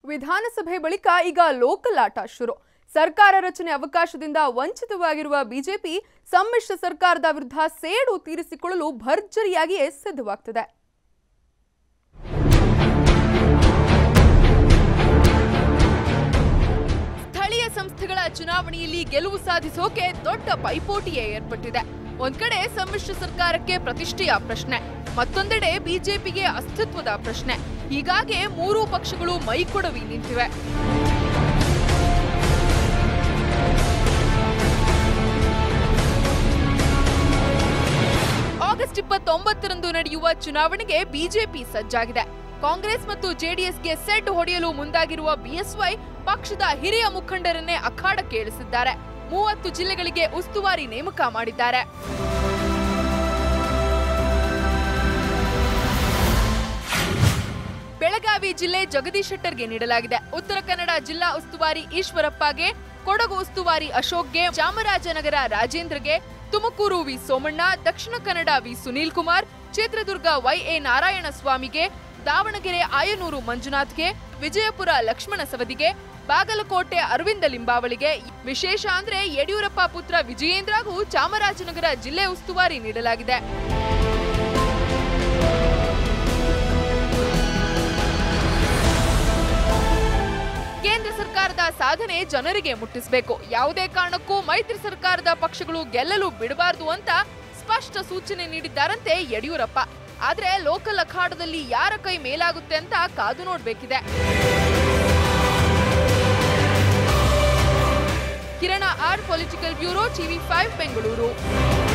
ವಿಧಾನಸಭೆ ಬಳಿಕ ಈಗ ಲೋಕಲ್ ಆಟ ಶುರು ಸರ್ಕಾರ ರಚನೆ ಅವಕಾಶದಿಂದ ವಂಚಿತವಾಗಿರುವ ಬಿಜೆಪಿ ಸಮ್ಮಿಶ್ರ ಸರ್ಕಾರದ ವಿರುದ್ಧ ಸೇಡು ತೀರಿಸಿಕೊಳ್ಳಲು ಭರ್ಜರಿಯಾಗಿಯೇ ಸಿದ್ಧವಾಗ್ತಿದೆ ಸ್ಥಳೀಯ ಸಂಸ್ಥೆಗಳ ಚುನಾವಣೆಯಲ್ಲಿ ಗೆಲುವು ಸಾಧಿಸೋಕೆ ದೊಡ್ಡ ಪೈಪೋಟಿಯೇ ಏರ್ಪಟ್ಟಿದೆ ಒಂದ್ ಕಡೆ ಸಮ್ಮಿಶ್ರ ಸರ್ಕಾರಕ್ಕೆ ಪ್ರತಿಷ್ಠೆಯ ಪ್ರಶ್ನೆ ಮತ್ತೊಂದೆಡೆ ಬಿಜೆಪಿಗೆ ಅಸ್ತಿತ್ವದ ಪ್ರಶ್ನೆ ಹೀಗಾಗಿ ಮೂರೂ ಪಕ್ಷಗಳು ಮೈಕೊಡವಿ ನಿಂತಿವೆ ಆಗಸ್ಟ್ ಇಪ್ಪತ್ತೊಂಬತ್ತರಂದು ನಡೆಯುವ ಚುನಾವಣೆಗೆ ಬಿಜೆಪಿ ಸಜ್ಜಾಗಿದೆ ಕಾಂಗ್ರೆಸ್ ಮತ್ತು ಜೆಡಿಎಸ್ಗೆ ಸೆಡ್ ಹೊಡೆಯಲು ಮುಂದಾಗಿರುವ ಬಿಎಸ್ವೈ ಪಕ್ಷದ ಹಿರಿಯ ಮುಖಂಡರನ್ನೇ ಅಖಾಡಕ್ಕೆ ಇಳಿಸಿದ್ದಾರೆ ಮೂವತ್ತು ಜಿಲ್ಲೆಗಳಿಗೆ ಉಸ್ತುವಾರಿ ನೇಮಕ ಮಾಡಿದ್ದಾರೆ ಬೆಳಗಾವಿ ಜಿಲ್ಲೆ ಜಗದೀಶ್ ಶೆಟ್ಟರ್ಗೆ ನೀಡಲಾಗಿದೆ ಉತ್ತರ ಕನ್ನಡ ಜಿಲ್ಲಾ ಉಸ್ತುವಾರಿ ಈಶ್ವರಪ್ಪಗೆ ಕೊಡಗು ಉಸ್ತುವಾರಿ ಅಶೋಕ್ಗೆ ಚಾಮರಾಜನಗರ ರಾಜೇಂದ್ರಗೆ Tumakuru V Somanna Dakshina Kannada V Sunil Kumar Chitradurga Y A Narayana ಸ್ವಾಮಿಗೆ ದಾವಣಗೆರೆ ಆಯನೂರು ಮಂಜುನಾಥ್ಗೆ ವಿಜಯಪುರ ಲಕ್ಷ್ಮಣ ಸವದಿಗೆ ಬಾಗಲಕೋಟೆ ಅರವಿಂದ ಲಿಂಬಾವಳಿಗೆ ವಿಶೇಷ ಅಂದ್ರೆ ಯಡಿಯೂರಪ್ಪ ಪುತ್ರ ವಿಜಯೇಂದ್ರಗೂ ಚಾಮರಾಜನಗರ ಜಿಲ್ಲೆ ಉಸ್ತುವಾರಿ ನೀಡಲಾಗಿದೆ ಕೇಂದ್ರ ಸರ್ಕಾರದ ಸಾಧನೆ ಜನರಿಗೆ ಮುಟ್ಟಿಸಬೇಕು ಯಾವುದೇ ಕಾರಣಕ್ಕೂ ಮೈತ್ರಿ ಸರ್ಕಾರದ ಪಕ್ಷಗಳು ಗೆಲ್ಲಲು ಬಿಡಬಾರದು ಅಂತ ಸ್ಪಷ್ಟ ಸೂಚನೆ ನೀಡಿದ್ದಾರಂತೆ ಯಡಿಯೂರಪ್ಪ ಆದ್ರೆ ಲೋಕಲ್ ಅಖಾಡದಲ್ಲಿ ಯಾರ ಕೈ ಮೇಲಾಗುತ್ತೆ ಅಂತ ಕಾದು ನೋಡ್ಬೇಕಿದೆ Kirana R political bureau TV five Bengaluru